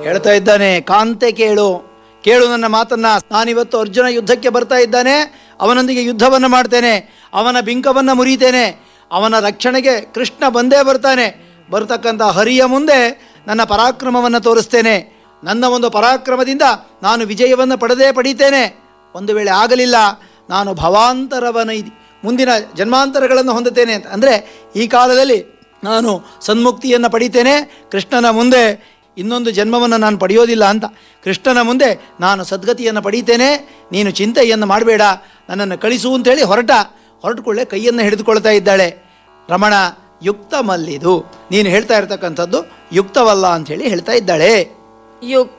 ಹೇಳ್ತಾ ಇದ್ದಾನೆ ಕಾಂತೆ ಕೇಳು ಕೇಳು ನನ್ನ ಮಾತನ್ನ ನಾನಿವತ್ತು ಅರ್ಜುನ ಯುದ್ಧಕ್ಕೆ ಬರ್ತಾ ಇದ್ದಾನೆ ಅವನೊಂದಿಗೆ ಯುದ್ಧವನ್ನು ಮಾಡ್ತೇನೆ ಅವನ ಬಿಂಕವನ್ನು ಮುರಿತೇನೆ ಅವನ ರಕ್ಷಣೆಗೆ ಕೃಷ್ಣ ಬಂದೇ ಬರ್ತಾನೆ ಬರ್ತಕ್ಕಂಥ ಹರಿಯ ಮುಂದೆ ನನ್ನ ಪರಾಕ್ರಮವನ್ನು ತೋರಿಸ್ತೇನೆ ನನ್ನ ಒಂದು ಪರಾಕ್ರಮದಿಂದ ನಾನು ವಿಜಯವನ್ನು ಪಡೆದೇ ಪಡೀತೇನೆ ಒಂದು ವೇಳೆ ಆಗಲಿಲ್ಲ ನಾನು ಭವಾಂತರವನೈದಿ ಮುಂದಿನ ಜನ್ಮಾಂತರಗಳನ್ನು ಹೊಂದುತ್ತೇನೆ ಅಂತ ಅಂದರೆ ಈ ಕಾಲದಲ್ಲಿ ನಾನು ಸನ್ಮುಕ್ತಿಯನ್ನು ಪಡಿತೇನೆ ಕೃಷ್ಣನ ಮುಂದೆ ಇನ್ನೊಂದು ಜನ್ಮವನ್ನು ನಾನು ಪಡೆಯೋದಿಲ್ಲ ಅಂತ ಕೃಷ್ಣನ ಮುಂದೆ ನಾನು ಸದ್ಗತಿಯನ್ನು ಪಡೀತೇನೆ ನೀನು ಚಿಂತೆಯನ್ನು ಮಾಡಬೇಡ ನನ್ನನ್ನು ಕಳಿಸು ಅಂತೇಳಿ ಹೊರಟ ಹೊರಟುಕೊಳ್ಳೆ ಕೈಯನ್ನು ಹಿಡಿದುಕೊಳ್ತಾ ಇದ್ದಾಳೆ ರಮಣ ಯುಕ್ತ ಮಲ್ಲಿದು ನೀನು ಹೇಳ್ತಾ ಇರ್ತಕ್ಕಂಥದ್ದು ಯುಕ್ತವಲ್ಲ ಅಂಥೇಳಿ ಹೇಳ್ತಾ ಇದ್ದಾಳೆ ಯುಕ್ತ